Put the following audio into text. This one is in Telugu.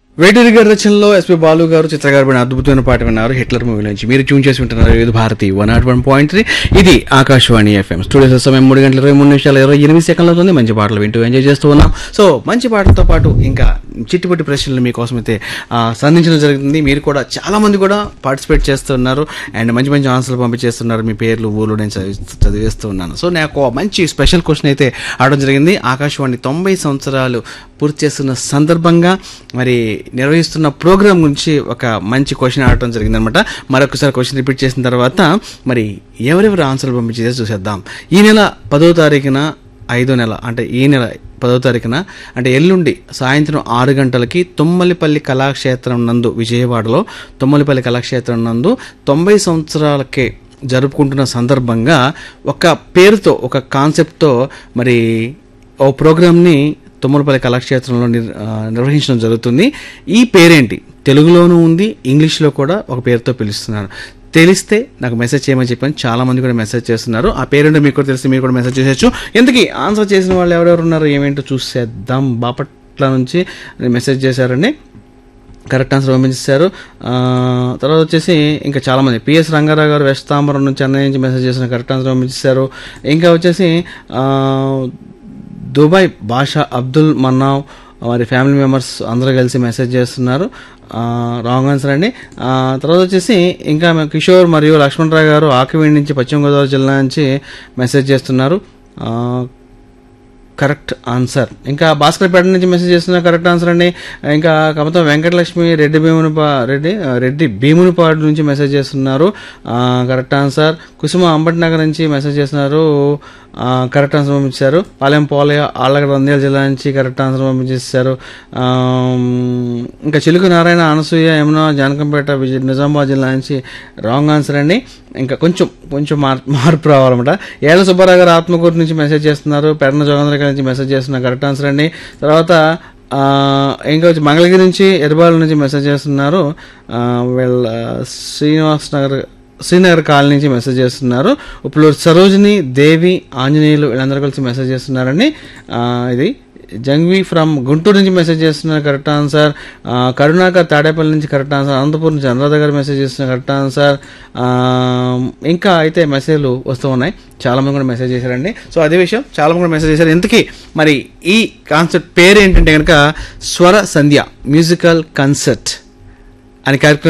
వేటూరి గారి రచనలో ఎస్పి బాలు గారు చిత్ర గారు పడిన అద్భుతమైన పాట విన్నారు హిట్లర్ మూవీ నుంచి మీరు ట్యూన్ చేసి ఉంటున్నారు ఇది Bharati one not one point three ఇది ఆకాశవాణి ఎఫ్ఎం స్టూడియో సమయం మూడు గంటల ఇరవై మూడు నిమిషాల ఇరవై ఎనిమిది సెకండ్ల ఉంది మంచి పాటలు వింటూ ఎంజాయ్ చేస్తూ ఉన్నాం సో మంచి పాటలతో పాటు ఇంకా చిట్టుపట్టి ప్రశ్నలు మీకోసం అయితే ఆ, సంధించడం జరుగుతుంది మీరు కూడా చాలా మంది కూడా పార్టిసిపేట్ చేస్తున్నారు అండ్ మంచి మంచి ఆన్సర్లు పంపించేస్తున్నారు మీ పేర్లు ఊళ్ళు నేను చదివి- చదివేస్తూ ఉన్నాను సో నాకు ఒక మంచి స్పెషల్ క్వశ్చన్ అయితే ఆడడం జరిగింది ఆకాశవాణి తొంభై సంవత్సరాలు పూర్తి చేస్తున్న సందర్భంగా మరి నిర్వహిస్తున్న ప్రోగ్రామ్ గురించి ఒక మంచి క్వశ్చన్ ఆడటం జరిగిందనమాట మరొకసారి క్వశ్చన్ రిపీట్ చేసిన తర్వాత మరి ఎవరెవరు ఆన్సర్లు పంపించేదో చూసేద్దాం ఈ నెల పదో తారీఖున ఐదో నెల అంటే ఈ నెల పదో తారీఖున అంటే ఎల్లుండి సాయంత్రం ఆరు గంటలకి తుమ్మలిపల్లి కళాక్షేత్రం నందు విజయవాడలో తుమ్మలిపల్లి కళాక్షేత్రం నందు తొంభై సంవత్సరాలకే జరుపుకుంటున్న సందర్భంగా ఒక పేరుతో ఒక కాన్సెప్ట్తో మరి ఓ ప్రోగ్రామ్ని తుమ్మలపల్లి కళాక్షేత్రంలో నిర్ ఆ, నిర్వహించడం జరుగుతుంది ఈ పేరేంటి తెలుగులోనూ ఉంది ఇంగ్లీష్లో కూడా ఒక పేరుతో పిలుస్తున్నారు తెలిస్తే నాకు మెసేజ్ చేయమని చెప్పాను చాలా మంది కూడా మెసేజ్ చేస్తున్నారు ఆ పేరేంటో మీకు కూడా తెలిస్తే మీరు కూడా మెసేజ్ చేసేయచ్చు ఎందుకు ఆన్సర్ చేసిన వాళ్ళు ఎవరెవరు ఉన్నారు ఏమేంటో చూసేద్దాం బాపట్ల నుంచి మెసేజ్ చేశారండి కరెక్ట్ ఆన్సర్ పంపించారు ఆ, తర్వాత వచ్చేసి ఇంకా చాలామంది పిఎస్ రంగారావు గారు వెస్ట్ తాంబరం నుంచి చెన్నై నుంచి మెసేజ్ చేసిన కరెక్ట్ ఆన్సర్ పంపించారు ఇంకా వచ్చేసి ఆ, దుబాయ్ బాషా అబ్దుల్ మన్నావ్ వారి ఫ్యామిలీ మెంబర్స్ అందరూ కలిసి మెసేజ్ చేస్తున్నారు రాంగ్ ఆన్సర్ అండి ఆ, తర్వాత వచ్చేసి ఇంకా మేము కిషోర్ మరియు లక్ష్మణరావు గారు ఆకివీడి నుంచి పశ్చిమ గోదావరి జిల్లా నుంచి మెసేజ్ చేస్తున్నారు ఆ, కరెక్ట్ ఆన్సర్ ఇంకా భాస్కర్పేట నుంచి మెసేజ్ చేస్తున్న కరెక్ట్ ఆన్సర్ అండి ఇంకా కమతం వెంకటలక్ష్మి రెడ్డి భీమునిపా రెడ్డి ఆ, రెడ్డి భీమునిపాడు నుంచి మెసేజ్ చేస్తున్నారు ఆ, కరెక్ట్ ఆన్సర్ కుసుమ అంబటినగర్ నుంచి మెసేజ్ చేస్తున్నారు ఆ, కరెక్ట్ ఆన్సర్ పంపించారు పాలెం పోలయ ఆళ్ళగడ్డ నంద్యాల జిల్లా నుంచి కరెక్ట్ ఆన్సర్ పంపించేశారు ఆ, ఇంకా చిలుకు నారాయణ అనసూయ యమున జానకంపేట విజయ నిజామాబాద్ జిల్లా నుంచి రాంగ్ ఆన్సర్ అండి ఇంకా కొంచెం కొంచెం మార్ మార్పు రావాలన్నమాట ఏళ్ళ సుబ్బారావు గారు ఆత్మకూరు నుంచి మెసేజ్ చేస్తున్నారు పెడన జోగేంద్ర గారి నుంచి మెసేజ్ చేస్తున్నారు కరెక్ట్ ఆన్సర్ అండి తర్వాత ఆ, ఇంకా వచ్చి మంగళగిరి నుంచి ఎర్రబాల నుంచి మెసేజ్ చేస్తున్నారు ఆ, వీళ్ళ శ్రీనివాస్ నగర్ శ్రీనగర్ కాలనీ నుంచి మెసేజ్ చేస్తున్నారు ఇప్పుడు సరోజిని దేవి ఆంజనేయులు వీళ్ళందరూ కలిసి మెసేజ్ చేస్తున్నారండి ఆ, ఇది జంగ్వి ఫ్రమ్ గుంటూరు నుంచి మెసేజ్ చేస్తున్నారు కరెక్ట్ ఆన్సర్ ఆ, కరుణాకర్ తాడేపల్లి నుంచి కరెక్ట్ ఆన్సర్ అనంతపురం నుంచి అనురాధ గారు మెసేజ్ చేస్తున్నారు కరెక్ట్ ఆన్సర్ ఆ, ఇంకా అయితే మెసేజ్లు వస్తూ ఉన్నాయి చాలా మంది కూడా మెసేజ్ చేశారండి సో అదే విషయం చాలా మంది కూడా మెసేజ్ చేశారు ఇంతకీ మరి ఈ కాన్సెప్ట్ పేరు ఏంటంటే కనుక స్వర సంధ్య మ్యూజికల్ కన్సర్ట్ అని కార్యక్రమం